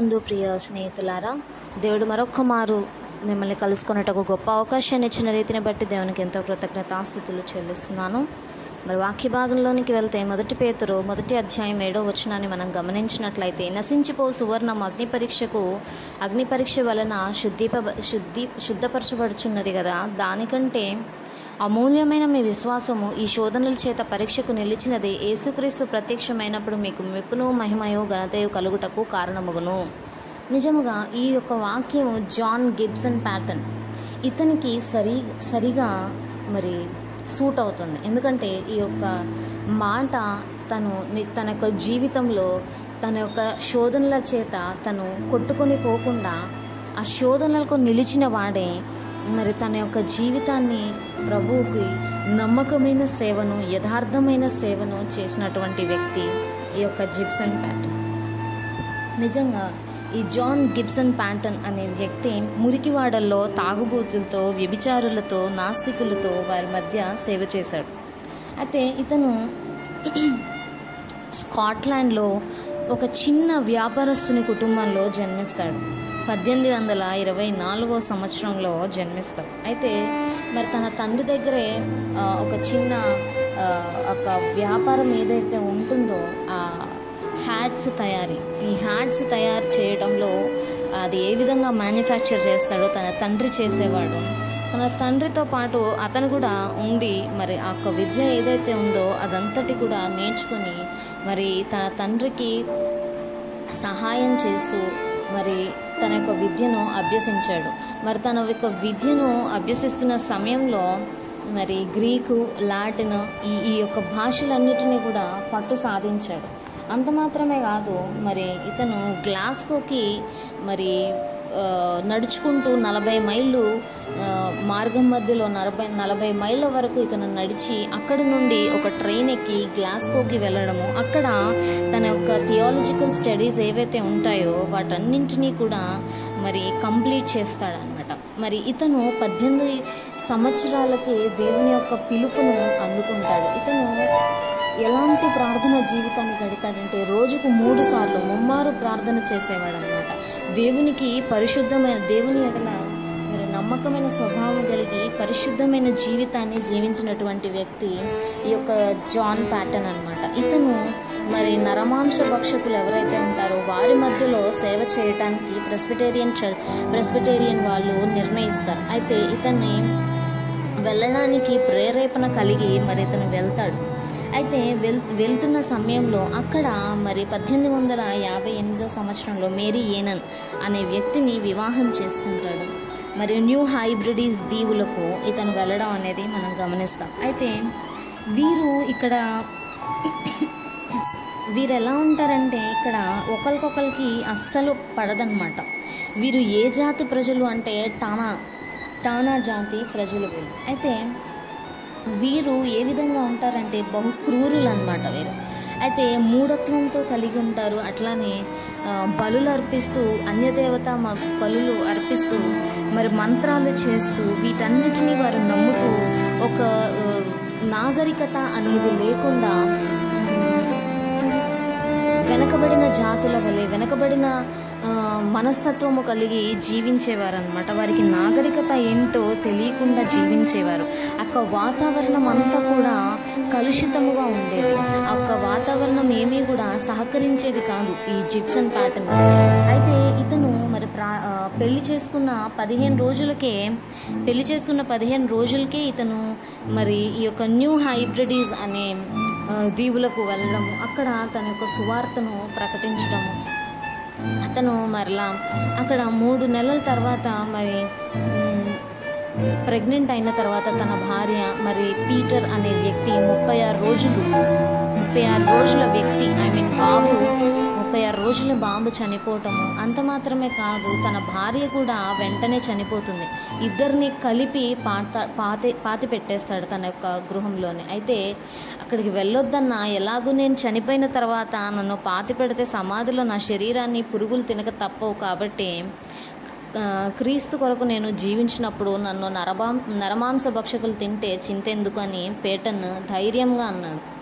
నందు ప్రియ స్నేహితులారా దేవుడు మరొక్క మారు మిమ్మల్ని కలుసుకున్నట్టు గొప్ప అవకాశాన్ని ఇచ్చిన రీతిని బట్టి దేవునికి ఎంతో కృతజ్ఞతాస్థుతులు చెల్లిస్తున్నాను మరి వాక్య భాగంలోనికి వెళ్తే మొదటి పేతురు మొదటి అధ్యాయం ఏడో వచనాన్ని మనం గమనించినట్లయితే నశించిపో సువర్ణం అగ్ని పరీక్షకు అగ్ని పరీక్ష వలన శుద్ధిప శుద్ధి శుద్ధపరచబడుచున్నది కదా దానికంటే అమూల్యమైన మీ విశ్వాసము ఈ శోధనల చేత పరీక్షకు నిలిచినది యేసుక్రీస్తు ప్రత్యక్షమైనప్పుడు మీకు మెప్పును మహిమయు ఘనతయు కలుగుటకు కారణమగును నిజముగా ఈ యొక్క వాక్యము జాన్ గిబ్సన్ ప్యాటర్న్ ఇతనికి సరి సరిగా మరి సూట్ అవుతుంది ఎందుకంటే ఈ యొక్క మాట తను ని- తన యొక్క జీవితంలో తన యొక్క శోధనల చేత తను కొట్టుకొని పోకుండా ఆ శోధనలకు నిలిచిన వాడే మరి తన యొక్క జీవితాన్ని ప్రభువుకి నమ్మకమైన సేవను యథార్థమైన సేవను చేసినటువంటి వ్యక్తి ఈ యొక్క జిప్సన్ ప్యాటర్న్ నిజంగా ఈ జాన్ గిబ్సన్ ప్యాంటన్ అనే వ్యక్తి మురికివాడల్లో తాగుబోతులతో వ్యభిచారులతో నాస్తికులతో వారి మధ్య సేవ చేశాడు అయితే ఇతను స్కాట్లాండ్లో ఒక చిన్న వ్యాపారస్తుని కుటుంబంలో జన్మిస్తాడు పద్దెనిమిది వందల ఇరవై నాలుగో సంవత్సరంలో జన్మిస్తాడు అయితే మరి తన తండ్రి దగ్గరే ఆ, ఒక చిన్న ఆ, ఒక వ్యాపారం ఏదైతే ఉంటుందో ఆ హ్యాట్స్ తయారీ ఈ హ్యాట్స్ తయారు చేయడంలో అది ఏ విధంగా మ్యానుఫ్యాక్చర్ చేస్తాడో తన తండ్రి చేసేవాడు తన తండ్రితో పాటు అతను కూడా ఉండి మరి ఆ యొక్క విద్య ఏదైతే ఉందో అదంతటి కూడా నేర్చుకుని మరి తన తండ్రికి సహాయం చేస్తూ మరి తన యొక్క విద్యను అభ్యసించాడు మరి తన యొక్క విద్యను అభ్యసిస్తున్న సమయంలో మరి గ్రీకు లాటిన్ ఈ ఈ యొక్క భాషలన్నిటినీ కూడా పట్టు సాధించాడు అంత మాత్రమే కాదు మరి ఇతను గ్లాస్కోకి మరి ఆ, నడుచుకుంటూ నలభై మైళ్ళు ఆ, మార్గం మధ్యలో నలభై నలభై మైళ్ళ వరకు ఇతను నడిచి అక్కడి నుండి ఒక ట్రైన్ ఎక్కి గ్లాస్కోకి వెళ్ళడము అక్కడ తన యొక్క థియాలజికల్ స్టడీస్ ఏవైతే ఉంటాయో వాటన్నింటినీ కూడా మరి కంప్లీట్ చేస్తాడనమాట మరి ఇతను పద్దెనిమిది సంవత్సరాలకి దేవుని యొక్క పిలుపును అందుకుంటాడు ఇతను ఎలాంటి ప్రార్థన జీవితాన్ని గడిపాడంటే రోజుకు మూడు సార్లు ముమ్మారు ప్రార్థన చేసేవాడు అనమాట దేవునికి పరిశుద్ధమైన దేవుని ఎడల మరి నమ్మకమైన స్వభావం కలిగి పరిశుద్ధమైన జీవితాన్ని జీవించినటువంటి వ్యక్తి ఈ యొక్క జాన్ ప్యాటన్ అనమాట ఇతను మరి నరమాంస భక్షకులు ఎవరైతే ఉంటారో వారి మధ్యలో సేవ చేయటానికి ప్రెస్బిటేరియన్ చ ప్రెస్బిటేరియన్ వాళ్ళు నిర్ణయిస్తారు అయితే ఇతన్ని వెళ్ళడానికి ప్రేరేపణ కలిగి మరి ఇతను వెళ్తాడు అయితే వెల్ వెళ్తున్న సమయంలో అక్కడ మరి పద్దెనిమిది వందల యాభై ఎనిమిదో సంవత్సరంలో మేరీ ఏనన్ అనే వ్యక్తిని వివాహం చేసుకుంటాడు మరి న్యూ హైబ్రిడీస్ దీవులకు ఇతను వెళ్ళడం అనేది మనం గమనిస్తాం అయితే వీరు ఇక్కడ వీరు ఎలా ఉంటారంటే ఇక్కడ ఒకరికొకరికి అస్సలు పడదన్నమాట వీరు ఏ జాతి ప్రజలు అంటే టానా టానా జాతి ప్రజలు వీరు అయితే వీరు ఏ విధంగా ఉంటారంటే బహు క్రూరులు అనమాట వీరు అయితే మూఢత్వంతో కలిగి ఉంటారు అట్లానే ఆ, బలులు అర్పిస్తూ అన్యదేవత మ- బలులు అర్పిస్తూ మరి మంత్రాలు చేస్తూ వీటన్నిటినీ వారు నమ్ముతూ ఒక ఆ, నాగరికత అనేది లేకుండా వెనకబడిన జాతుల వలె వెనకబడిన ఆ, మనస్తత్వము కలిగి జీవించేవారనమాట వారికి నాగరికత ఏంటో తెలియకుండా జీవించేవారు అక్క వాతావరణం అంతా కూడా కలుషితముగా ఉండేది ఆ యొక్క వాతావరణం ఏమీ కూడా సహకరించేది కాదు ఈ జిప్సన్ ప్యాటర్న్ అయితే ఇతను మరి ప్రా ఆ, పెళ్లి చేసుకున్న పదిహేను రోజులకే పెళ్లి చేసుకున్న పదిహేను రోజులకే ఇతను మరి ఈ యొక్క న్యూ హైబ్రిడీస్ అనే ఆ, దీవులకు వెళ్ళడము అక్కడ తన యొక్క సువార్తను ప్రకటించడము అతను మరలా అక్కడ మూడు నెలల తర్వాత మరి ప్రెగ్నెంట్ అయిన తర్వాత తన భార్య మరి పీటర్ అనే వ్యక్తి ముప్పై ఆరు రోజులు ముప్పై ఆరు రోజుల వ్యక్తి ఐ మీన్ బాబు ముప్పై ఆరు రోజుల బాబు చనిపోవటము అంత మాత్రమే కాదు తన భార్య కూడా వెంటనే చనిపోతుంది ఇద్దరిని కలిపి పాత పాతి పాతి పెట్టేస్తాడు తన యొక్క గృహంలోనే అయితే అక్కడికి వెళ్ళొద్దన్న ఎలాగూ నేను చనిపోయిన తర్వాత నన్ను పాతి పెడితే సమాధిలో నా శరీరాన్ని పురుగులు తినక తప్పవు కాబట్టి ఆ, క్రీస్తు కొరకు నేను జీవించినప్పుడు నన్ను నరమాం నరమాంస భక్షకులు తింటే చింతెందుకు అని పేటన్ ధైర్యంగా అన్నాడు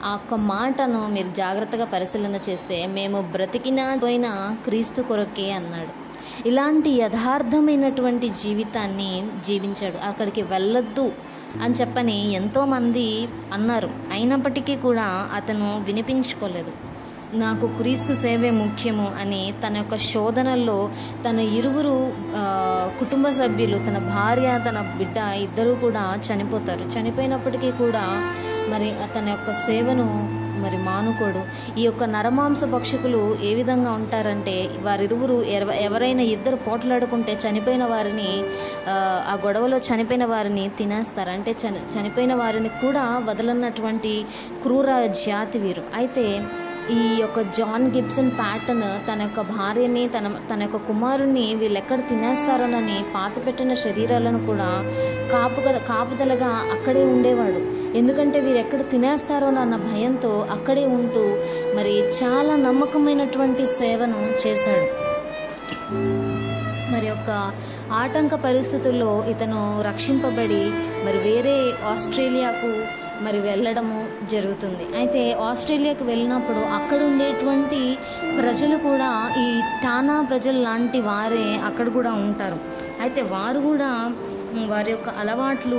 ఆ ఒక్క మాటను మీరు జాగ్రత్తగా పరిశీలన చేస్తే మేము బ్రతికినా పోయినా క్రీస్తు కొరకే అన్నాడు ఇలాంటి యథార్థమైనటువంటి జీవితాన్ని జీవించాడు అక్కడికి వెళ్ళొద్దు అని చెప్పని ఎంతోమంది అన్నారు అయినప్పటికీ కూడా అతను వినిపించుకోలేదు నాకు క్రీస్తు సేవే ముఖ్యము అని తన యొక్క శోధనల్లో తన ఇరువురు ఆ, కుటుంబ సభ్యులు తన భార్య తన బిడ్డ ఇద్దరూ కూడా చనిపోతారు చనిపోయినప్పటికీ కూడా మరి తన యొక్క సేవను మరి మానుకోడు ఈ యొక్క నరమాంస భక్షకులు ఏ విధంగా ఉంటారంటే వారిరువురు ఎవ- ఎవరైనా ఇద్దరు పోట్లాడుకుంటే చనిపోయిన వారిని ఆ, ఆ గొడవలో చనిపోయిన వారిని తినేస్తారు అంటే చని చనిపోయిన వారిని కూడా వదలన్నటువంటి క్రూర జాతి వీరు అయితే ఈ యొక్క జాన్ గిబ్సన్ ప్యాటర్న్ తన యొక్క భార్యని తన తన యొక్క కుమారుణ్ణి వీళ్ళు ఎక్కడ తినేస్తారోనని పాతపెట్టిన శరీరాలను కూడా కాపుగా కాపుదలగా అక్కడే ఉండేవాడు ఎందుకంటే వీరు ఎక్కడ తినేస్తారోనన్న భయంతో అక్కడే ఉంటూ మరి చాలా నమ్మకమైనటువంటి సేవను చేశాడు మరి యొక్క ఆటంక పరిస్థితుల్లో ఇతను రక్షింపబడి మరి వేరే ఆస్ట్రేలియాకు మరి వెళ్ళడము జరుగుతుంది అయితే ఆస్ట్రేలియాకు వెళ్ళినప్పుడు అక్కడ ఉండేటువంటి ప్రజలు కూడా ఈ టానా ప్రజలు లాంటి వారే అక్కడ కూడా ఉంటారు అయితే వారు కూడా ఉమ్, వారి యొక్క అలవాట్లు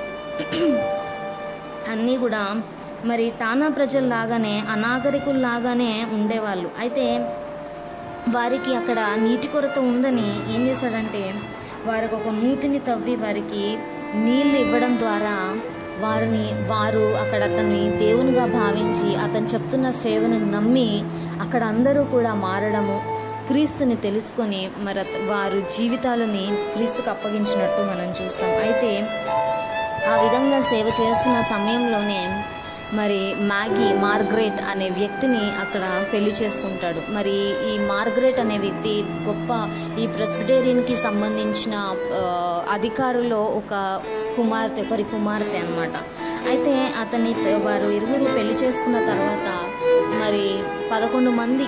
అన్నీ కూడా మరి టానా ప్రజల్లాగానే అనాగరికుల్లాగానే ఉండేవాళ్ళు అయితే వారికి అక్కడ నీటి కొరత ఉందని ఏం చేశాడంటే వారికి ఒక నూతిని తవ్వి వారికి నీళ్లు ఇవ్వడం ద్వారా వారిని వారు అక్కడ అతన్ని దేవునిగా భావించి అతను చెప్తున్న సేవను నమ్మి అక్కడ అందరూ కూడా మారడము క్రీస్తుని తెలుసుకొని మరి అత- వారు జీవితాలని క్రీస్తుకు అప్పగించినట్టు మనం చూస్తాం అయితే ఆ విధంగా సేవ చేస్తున్న సమయంలోనే మరి మ్యాగీ మార్గరేట్ అనే వ్యక్తిని అక్కడ పెళ్లి చేసుకుంటాడు మరి ఈ మార్గరేట్ అనే వ్యక్తి గొప్ప ఈ ప్రెస్బిటేరియన్కి సంబంధించిన ఆ, అధికారుల్లో ఒక కుమార్తె ఒకరి కుమార్తె అన్నమాట అయితే అతన్ని పె- వారు ఇరువురు పెళ్లి చేసుకున్న తర్వాత మరి పదకొండు మంది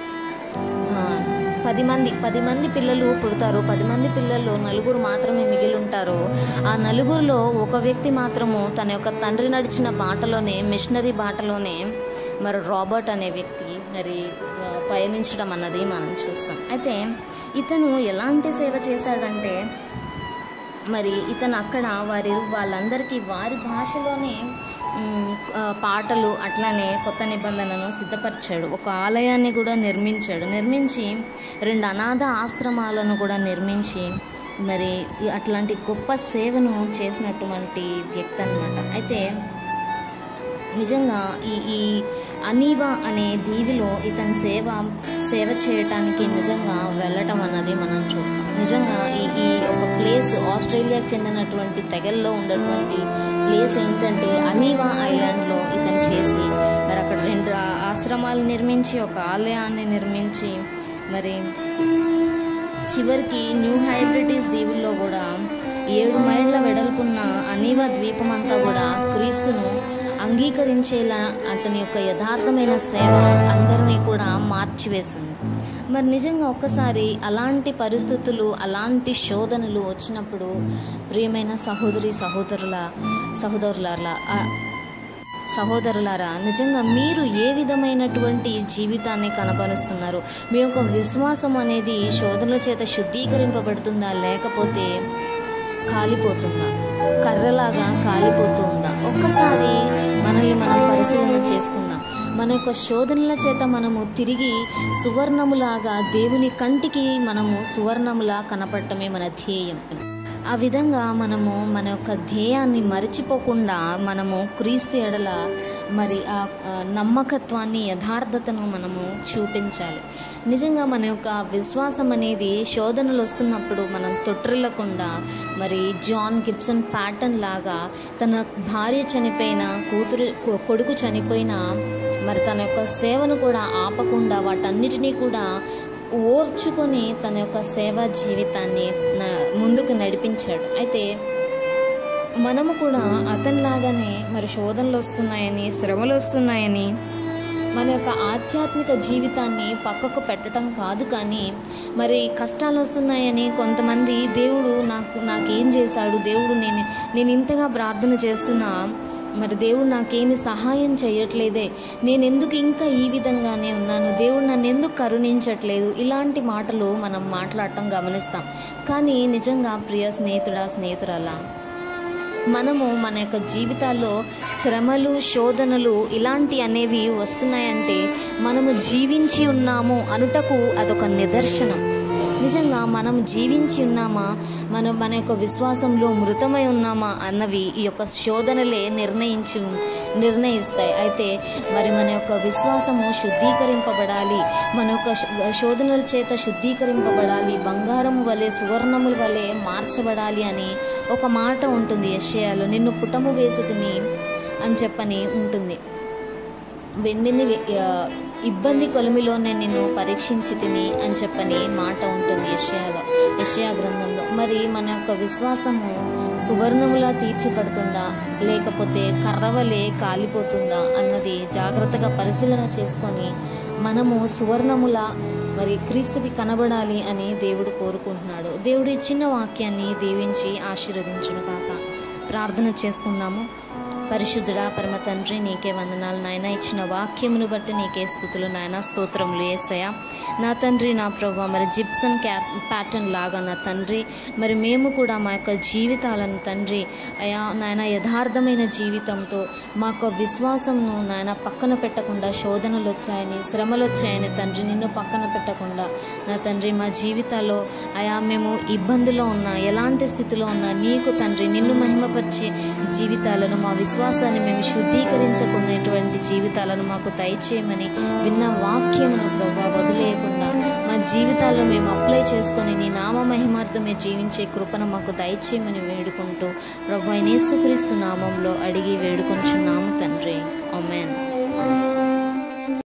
ఆ, పది మంది పది మంది పిల్లలు పుడతారు పది మంది పిల్లల్లో నలుగురు మాత్రమే మిగిలి ఉంటారు ఆ నలుగురిలో ఒక వ్యక్తి మాత్రము తన యొక్క తండ్రి నడిచిన బాటలోనే మిషనరీ బాటలోనే మరి రాబర్ట్ అనే వ్యక్తి మరి ఆ, పయనించడం అన్నది మనం చూస్తాం అయితే ఇతను ఎలాంటి సేవ చేశాడంటే మరి ఇతను అక్కడ వారి వాళ్ళందరికీ వారి భాషలోనే మ్, ఆ, పాటలు అట్లానే కొత్త నిబంధనను సిద్ధపరిచాడు ఒక ఆలయాన్ని కూడా నిర్మించాడు నిర్మించి రెండు అనాథ ఆశ్రమాలను కూడా నిర్మించి మరి ఈ అట్లాంటి గొప్ప సేవను చేసినటువంటి వ్యక్తి అనమాట అయితే నిజంగా ఈ ఈ అనీవా అనే దీవిలో ఇతని సేవ సేవ చేయటానికి నిజంగా వెళ్ళటం అన్నది మనం చూస్తాం నిజంగా ఈ ఈ ఒక ప్లేస్ ఆస్ట్రేలియాకి చెందినటువంటి తెగల్లో ఉన్నటువంటి ప్లేస్ ఏంటంటే అనీవా ఐలాండ్లో ఇతను చేసి మరి అక్కడ రెండు ఆ- ఆశ్రమాలు నిర్మించి ఒక ఆలయాన్ని నిర్మించి మరి చివరికి న్యూ హైబ్రిటీస్ దీవుల్లో కూడా ఏడు మైళ్ళ వెడల్పున్న అనీవా ద్వీపం అంతా కూడా క్రీస్తును అంగీకరించేలా అతని యొక్క యథార్థమైన సేవ అందరినీ కూడా మార్చివేసింది మరి నిజంగా ఒక్కసారి అలాంటి పరిస్థితులు అలాంటి శోధనలు వచ్చినప్పుడు ప్రియమైన సహోదరి సహోదరుల సహోదరుల సహోదరులారా నిజంగా మీరు ఏ విధమైనటువంటి జీవితాన్ని కనపరుస్తున్నారు మీ యొక్క విశ్వాసం అనేది శోధనల చేత శుద్ధీకరింపబడుతుందా లేకపోతే కాలిపోతుందా కర్రలాగా కాలిపోతుందా ఒక్కసారి మనల్ని మనం పరిశీలన చేసుకుందాం మన యొక్క శోధనల చేత మనము తిరిగి సువర్ణములాగా దేవుని కంటికి మనము సువర్ణములా కనపడటమే మన ధ్యేయం ఆ విధంగా మనము మన యొక్క ధ్యేయాన్ని మరచిపోకుండా మనము క్రీస్తు ఎడల మరి ఆ ఆ నమ్మకత్వాన్ని యథార్థతను మనము చూపించాలి నిజంగా మన యొక్క విశ్వాసం అనేది శోధనలు వస్తున్నప్పుడు మనం తొట్టిల్లకుండా మరి జాన్ గిబ్సన్ ప్యాటర్న్ లాగా తన భార్య చనిపోయిన కూతురు కొ- కొడుకు చనిపోయిన మరి తన యొక్క సేవను కూడా ఆపకుండా వాటన్నిటినీ కూడా ఓర్చుకొని తన యొక్క సేవా జీవితాన్ని న- ముందుకు నడిపించాడు అయితే మనము కూడా అతనిలాగానే మరి శోధనలు వస్తున్నాయని శ్రమలు వస్తున్నాయని మన యొక్క ఆధ్యాత్మిక జీవితాన్ని పక్కకు పెట్టడం కాదు కానీ మరి కష్టాలు వస్తున్నాయని కొంతమంది దేవుడు నాకు నాకేం చేశాడు దేవుడు నేను నేను ఇంతగా ప్రార్థన చేస్తున్నా మరి దేవుడు నాకేమి సహాయం చేయట్లేదే నేను ఎందుకు ఇంకా ఈ విధంగానే ఉన్నాను దేవుడు నన్ను ఎందుకు కరుణించట్లేదు ఇలాంటి మాటలు మనం మాట్లాడటం గమనిస్తాం కానీ నిజంగా ప్రియ స్నేహితుడా స్నేహితురాలా మనము మన యొక్క జీవితాల్లో శ్రమలు శోధనలు ఇలాంటి అనేవి వస్తున్నాయంటే మనము జీవించి ఉన్నాము అనుటకు అదొక నిదర్శనం నిజంగా మనం జీవించి ఉన్నామా మనం మన యొక్క విశ్వాసంలో మృతమై ఉన్నామా అన్నవి ఈ యొక్క శోధనలే నిర్ణయించి నిర్ణయిస్తాయి అయితే మరి మన యొక్క విశ్వాసము శుద్ధీకరింపబడాలి మన యొక్క శ- శోధనల చేత శుద్ధీకరింపబడాలి బంగారం వలె సువర్ణముల వలె మార్చబడాలి అని ఒక మాట ఉంటుంది యెషయాలో నిన్ను పుటము వేసి తిని అని చెప్పని ఉంటుంది వెండిని వె- ఆ, ఇబ్బంది కొలిమిలో నేను నిన్ను పరీక్షించి తిని అని చెప్పని మాట ఉంటుంది యషయాలో యషయా గ్రంథంలో మరి మన యొక్క విశ్వాసము సువర్ణములా తీర్చబడుతుందా లేకపోతే కర్రవలే కాలిపోతుందా అన్నది జాగ్రత్తగా పరిశీలన చేసుకొని మనము సువర్ణములా మరి క్రీస్తుకి కనబడాలి అని దేవుడు కోరుకుంటున్నాడు దేవుడు ఇచ్చిన వాక్యాన్ని దీవించి ఆశీర్వదించును కాక ప్రార్థన చేసుకుందాము పరిశుద్ధుడా పరమ తండ్రి నీకే వందనాలు నాయన ఇచ్చిన వాక్యమును బట్టి నీకే స్థుతులు నాయన స్తోత్రములు ఏసయ్య నా తండ్రి నా ప్రభు మరి జిప్సన్ క్యాప్ ప్యాటర్న్ లాగా నా తండ్రి మరి మేము కూడా మా యొక్క జీవితాలను తండ్రి అయా నాయన యథార్థమైన జీవితంతో మా యొక్క విశ్వాసంను నాయన పక్కన పెట్టకుండా శోధనలు వచ్చాయని శ్రమలు వచ్చాయని తండ్రి నిన్ను పక్కన పెట్టకుండా నా తండ్రి మా జీవితాల్లో అయా మేము ఇబ్బందిలో ఉన్నా ఎలాంటి స్థితిలో ఉన్నా నీకు తండ్రి నిన్ను మహిమపరిచే జీవితాలను మా విశ్వాసాన్ని మేము శుద్ధీకరించుకునేటువంటి జీవితాలను మాకు దయచేయమని విన్న వాక్యమును ప్రభా వదిలేయకుండా మా జీవితాల్లో మేము అప్లై చేసుకొని నీ నామ మహిమార్థమే జీవించే కృపను మాకు దయచేయమని వేడుకుంటూ ప్రభు యేసుక్రీస్తు నామంలో అడిగి వేడుకొంచున్నాము తండ్రి